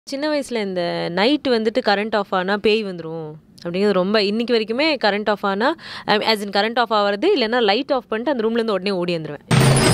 சின்ன வயசில் இந்த நைட் வந்துட்டு கரண்ட் ஆஃப் ஆனால் பேய் வந்துடும் அப்படிங்கிறது ரொம்ப இன்னைக்கு வரைக்குமே கரண்ட் ஆஃப் ஆனால் ஆஸ் இன் கரண்ட் ஆஃப் ஆகிறது இல்லைன்னா லைட் ஆஃப் பண்ணிட்டு அந்த ரூம்லேருந்து உடனே ஓடி வந்துடுவேன்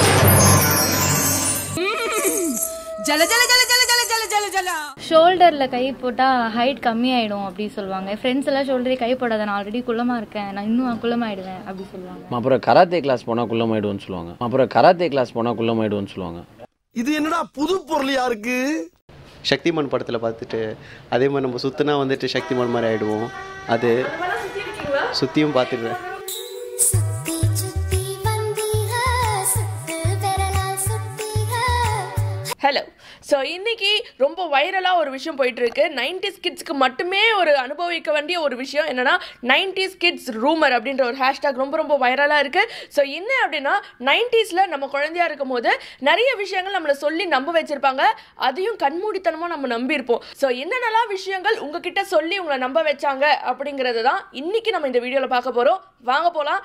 ஜல ஜல ஜல ஜல ஜல ஜல ஜல ஜல ஷோல்டரில் கை போட்டால் ஹைட் கம்மியாயிடும் அப்படி சொல்லுவாங்க ஃப்ரெண்ட்ஸ் எல்லாம் ஷோல்டரே கை போடாத நான் ஆல்ரெடி குள்ளமாக இருக்கேன் நான் இன்னும் குள்ளமாயிடுவேன் அப்படி சொல்லுவாங்க அப்புறம் கராத்தே கிளாஸ் போனால் குள்ளமாயிடுவோன்னு சொல்லுவாங்க அப்புறம் கராத்தே கிளாஸ் போனால் குள்ளமாயிடுவோன்னு சொல்லுவாங்க இது என்னடா புது பொருளியா இருக்கு சக்திமான் படத்தில் பார்த்துட்டு அதே மாதிரி நம்ம சுத்தினா வந்துட்டு சக்திமான் மாதிரி ஆயிடுவோம் அது சுத்தியும் பார்த்துருவேன் சுத்தி சுத்தி வந்தீக சுத்து விரலால் சுத்தீக ஹலோ ஸோ இன்னைக்கு ரொம்ப வைரலாக ஒரு விஷயம் போயிட்டு இருக்கு நைன்டிஸ் கிட்ஸ்க்கு மட்டுமே ஒரு அனுபவிக்க வேண்டிய ஒரு விஷயம் என்னன்னா நைன்டிஸ் கிட்ஸ் ரூமர் அப்படின்ற ஒரு ஹேஷ்டாக் ரொம்ப ரொம்ப வைரலாக இருக்கு ஸோ என்ன அப்படின்னா நைன்டிஸில் நம்ம குழந்தையா இருக்கும் போது நிறைய விஷயங்கள் நம்மளை சொல்லி நம்ப வச்சிருப்பாங்க அதையும் கண்மூடித்தனமாக நம்ம நம்பியிருப்போம் ஸோ என்னென்னலாம் விஷயங்கள் உங்ககிட்ட சொல்லி உங்களை நம்ப வச்சாங்க அப்படிங்கிறது தான் இன்னைக்கு நம்ம இந்த வீடியோவில் பார்க்க போகிறோம் வாங்க போகலாம்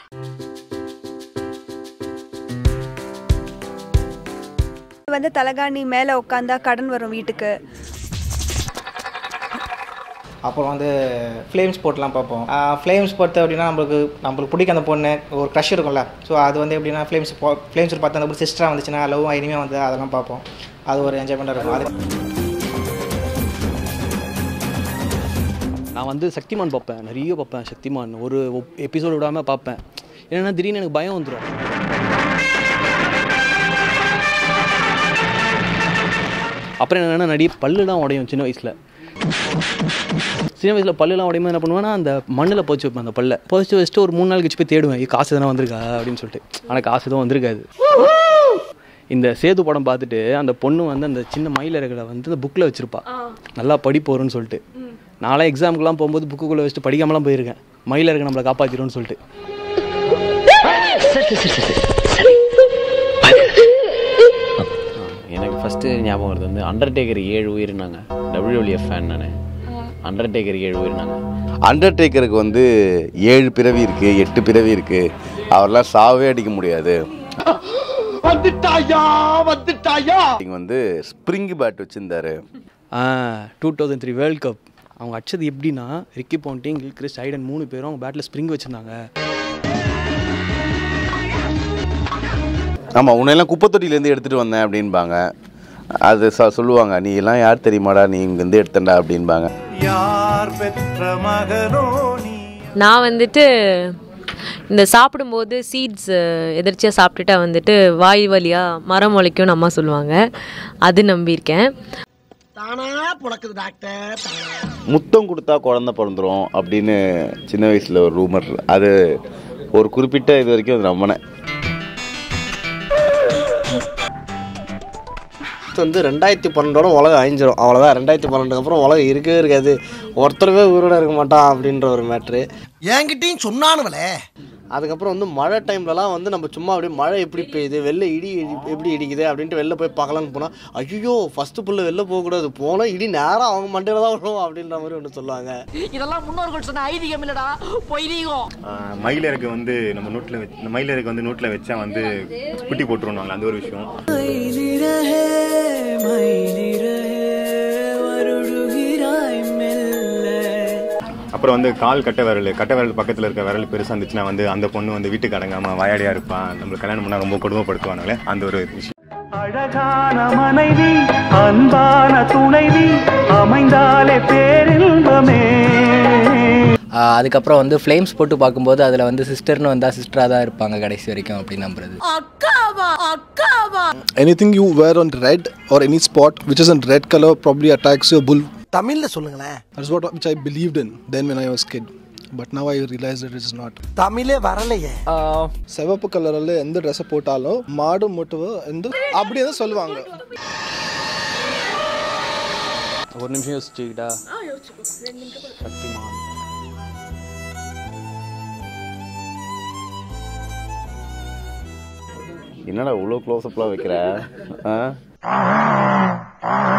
வந்து தலகாணி மேலே உட்காந்தா கடன் வரும் வீட்டுக்கு அப்புறம் வந்து ஃப்ளேம்ஸ் போட்டுலாம் பார்ப்போம் ஃப்ளேம்ஸ் பொறுத்த அப்படின்னா நம்மளுக்கு நம்மளுக்கு பிடிக்க அந்த பொண்ணு ஒரு க்ரஷ் இருக்கும்ல ஸோ அது வந்து எப்படின்னா ஃப்ளேம்ஸ் ஃப்ளேம்ஸ் பார்த்து அந்த சிஸ்டராக வந்துச்சுன்னா லவ் இனிமேல் வந்து அதெல்லாம் பார்ப்போம் அது ஒரு என்ஜாய்மெண்ட்டாக இருக்கும் அது நான் வந்து சக்திமான் பார்ப்பேன் நிறைய பார்ப்பேன் சக்திமான் ஒரு எபிசோடு விடாமல் பார்ப்பேன் ஏன்னா திடீர்னு எனக்கு பயம் வந்துடும் அப்புறம் என்னென்னா நிறைய பல்லுலாம் உடையும் சின்ன வயசில் சின்ன வயசில் பல்லுலாம் உடையும் என்ன பண்ணுவேன்னா அந்த மண்ணில் போச்சு வைப்பேன் அந்த பல்லை போச்சு வச்சுட்டு ஒரு மூணு நாள் கழிச்சு போய் தேடுவேன் "ஏய், காசு எதனா வந்திருக்கா அப்படின்னு சொல்லிட்டு ஆனால் காசு எதுவும் வந்திருக்காது இந்த சேது படம் பார்த்துட்டு அந்த பொண்ணு வந்து அந்த சின்ன மயிலறைகளை வந்து அந்த புக்கில் வச்சிருப்பா நல்லா படிப்போருன்னு சொல்லிட்டு நாளே எக்ஸாமுக்குலாம் போகும்போது புக்குக்குள்ளே வச்சுட்டு படிக்காமலாம் போயிருக்கேன் மயிலருக்கு நம்மளை காப்பாற்றிடும்னு சொல்லிட்டு எனக்கு ஃபஸ்ட்டு ஞாபகம் வருது வந்து அண்டர்டேக்கர் ஏழு உயிர்னாங்க டபிள்யூஎஃப் ஃபேன் நான் அண்டர்டேக்கர் ஏழு உயிர்னாங்க அண்டர்டேக்கருக்கு வந்து ஏழு பிறவி இருக்கு எட்டு பிறவி இருக்கு அவரெல்லாம் சாவே அடிக்க முடியாது வந்துட்டாயா வந்துட்டாயா இங்க வந்து ஸ்ப்ரிங் பேட் வச்சிருந்தாரு two thousand three world cup அவங்க அடிச்சது எப்படின்னா ரிக்கி பாண்டிங் கில்கிறிஸ் ஐடன் மூணு பேரும் அவங்க பேட்டில் ஸ்ப்ரிங் வச்சுருந்தாங்க ஆமா உன்னையெல்லாம் குப்பை தொட்டியிலேருந்து எடுத்துட்டு வந்தேன் அப்படின்பாங்க அது ச- சொல்லுவாங்க நீ எல்லாம் யார் தெரியுமாடா நீ இங்கேருந்து எடுத்தண்டா அப்படின்பாங்க யார் பெற்ற மகனோ நீ நான் வந்துட்டு இந்த சாப்பிடும்போது சீட்ஸ் எதிர்ச்சியாக சாப்பிட்டுட்டா வந்துட்டு வாய் வழியாக மரம் முளைக்கும்னு அம்மா சொல்லுவாங்க அது நம்பியிருக்கேன் தானா புழக்குது டாக்டர் முத்தம் கொடுத்தா குழந்தை பிறந்துரும் அப்படின்னு சின்ன வயசுல ஒரு ரூமர் அது ஒரு குறிப்பிட்ட இது வரைக்கும் அது நம்பினேன் வந்து ரெண்டாயிரத்தி பன்னெண்டோட உலகம் அழிஞ்சிரும் அவ்வளோதான் ரெண்டாயிரத்தி பன்னெண்டுக்கு அப்புறம் உலகம் இருக்கவே இருக்காது ஒருத்தருமே உயிரோட இருக்க மாட்டான் அப்படின்ற ஒரு மேட்ரு என்கிட்டயும் சொன்னானுவலே அதுக்கப்புறம் வந்து மழை டைம்லலாம் வந்து நம்ம சும்மா அப்படியே மழை எப்படி பெய்யுது வெளில இடி இடி- எப்படி இடிக்குது அப்படின்ட்டு வெளில போய் பார்க்கலான்னு போனால் ஐயோ ஃபஸ்ட்டு புல்லு வெளில போகக்கூடாது போனால் இடி நேராக அவங்க மண்டையில் தான் வரும் அப்படின்ற மாதிரி ஒன்று சொல்லுவாங்க இதெல்லாம் முன்னோர்கள் சொன்ன ஐதீகம் இல்லடா பொய்தீகம் மயிலருக்கு வந்து நம்ம நோட்டில் வச்சு மயிலருக்கு வந்து நோட்டில் வச்சா வந்து குட்டி போட்டுருவாங்க அந்த ஒரு விஷயம் அப்புறம் வந்து கால் கட்ட விரல் கட்ட விரல் பக்கத்தில் இருக்க விரல் பெருசாக இருந்துச்சுன்னா வந்து அந்த பொண்ணு வந்து வீட்டுக்கு அடங்காமல் வாயாடியா இருப்பான் நம்மளுக்கு கல்யாணம் பண்ணால் ரொம்ப கொடுமைப்படுத்துவானுங்களே அந்த ஒரு விஷயம் அழகான மனைவி அன்பான துணைவி அமைந்தாலே பேரின்பமே அதுக்கப்புறம் வந்து ஃப்ளேம்ஸ் போட்டு பார்க்கும்போது அதில் வந்து சிஸ்டர்னு வந்தால் சிஸ்டராக தான் இருப்பாங்க கடைசி வரைக்கும் அப்படி நம்புறது அக்காவா அக்காவா anything you wear on red or any spot which is in red color probably attacks your bull தமிழ்ல சொல்லுங்களேன் that's what which i believed in then when i was kid but now i realize that it is not தமிழே வரலையே சிவப்பு கலரில் எந்த ட்ரெஸ்ஸை போட்டாலும் மாடு முட்டுவ எந்த அப்படி தான் சொல்லுவாங்க ஒரு நிமிஷம் யோசிச்சுக்கிட்டா சக்திமான் என்னடா இவ்வளோ க்ளோஸ்அப்லாம் வைக்கிற ஆ